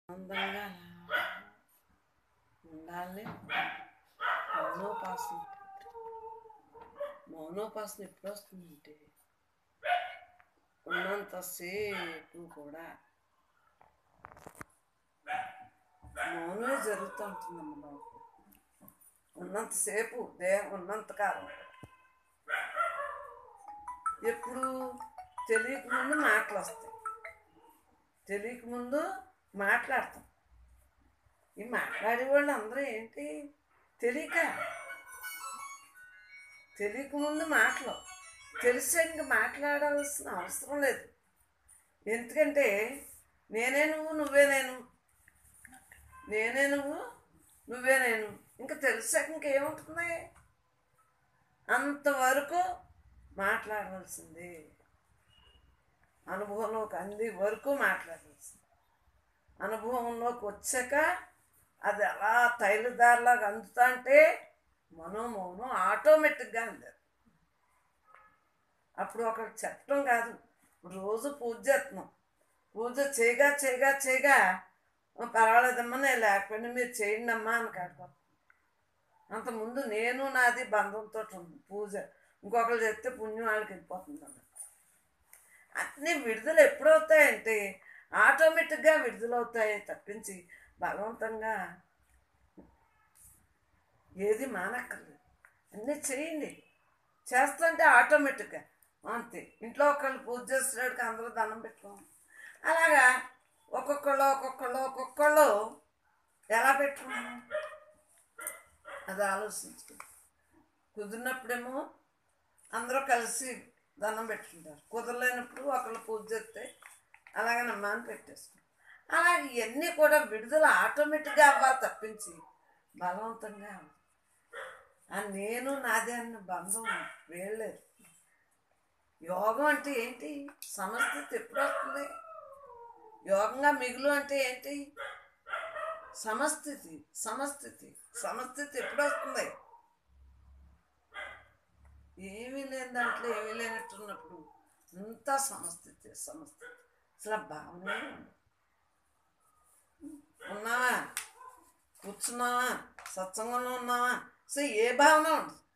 ఆనందంగా ఉండాలి మౌనోపాసన మౌనోపాసన ఎప్పుడు వస్తుందంటే ఉన్నంతసేపు కూడా మౌనమే జరుగుతూ ఉంటుందమ్మ నాకు ఉన్నంతసేపు దేహం ఉన్నంతకాలం ఎప్పుడు తెలియకముందు మాటలు వస్తాయి తెలియకముందు మాట్లాడతాం ఈ మాట్లాడే వాళ్ళు అందరూ ఏంటి తెలియక తెలియకముందు మాటలు తెలిసే ఇంక మాట్లాడాల్సిన అవసరం లేదు ఎందుకంటే నేనే నువ్వు నువ్వే నేను నేనే నువ్వు నువ్వే నేను ఇంకా తెలిసాక ఇంకేముంటుంది అంతవరకు మాట్లాడవలసింది అనుభవంలోకి అంది వరకు మాట్లాడవలసింది అనుభవంలోకి వచ్చాక అది అలా తైలుదారిలాగా అందుతా అంటే మనోమౌనం ఆటోమేటిక్గా అందరు అప్పుడు ఒకరు చెప్పడం కాదు రోజు పూజ చేస్తున్నాం పూజ చేయగా చేయగా చేయగా పర్వాలేదమ్మా నేను లేకపోయినా మీరు చేయండి అమ్మా అని కాడుకో అంతకుముందు నేను నాది బంధంతో ఉంది పూజ ఇంకొకరు చెప్తే పుణ్యం వాళ్ళకి వెళ్ళిపోతుంది అన్నమాట అన్నీ విడుదల ఎప్పుడవుతాయంటే ఆటోమేటిక్గా విడుదలవుతాయి తప్పించి బలవంతంగా ఏది మానక్కర్లేదు అన్నీ చేయండి చేస్తుంటే ఆటోమేటిక్గా అంతే ఇంట్లో ఒకళ్ళు పూజ చేస్తున్నాడికి అందరూ దండం పెట్టుకోం అలాగా ఒక్కొక్కళ్ళు ఒక్కొక్కళ్ళు ఒక్కొక్కళ్ళు ఎలా పెట్టుకున్నాం అది ఆలోచించుకుంటాం కుదిరినప్పుడేమో అందరూ కలిసి దండం పెట్టుకుంటారు కుదరలేనప్పుడు ఒకళ్ళు పూజ చేస్తే అలాగే నమ్మాని పెట్టేసుకుంటాం అలాగే ఇవన్నీ కూడా విడుదల ఆటోమేటిక్గా అవ్వాలి తప్పించి బలవంతంగా అవ్వదు. ఆ నేను నాదే అన్న బంధం వేయలేదు యోగం అంటే ఏంటి సమస్థితి ఎప్పుడు వస్తుంది యోగంగా మిగులు అంటే ఏంటి సమస్థితి సమస్థితి సమస్థితి ఎప్పుడు వస్తుంది ఏమీ లేని దాంట్లో ఏమీ లేనట్టున్నప్పుడు అంతా సమస్థితి సమస్థితి అసలు ఆ భావనే ఉండదు. ఉన్నావా కూర్చున్నావా సత్సంగంలో ఉన్నావా అసలు ఏ భావన ఉండదు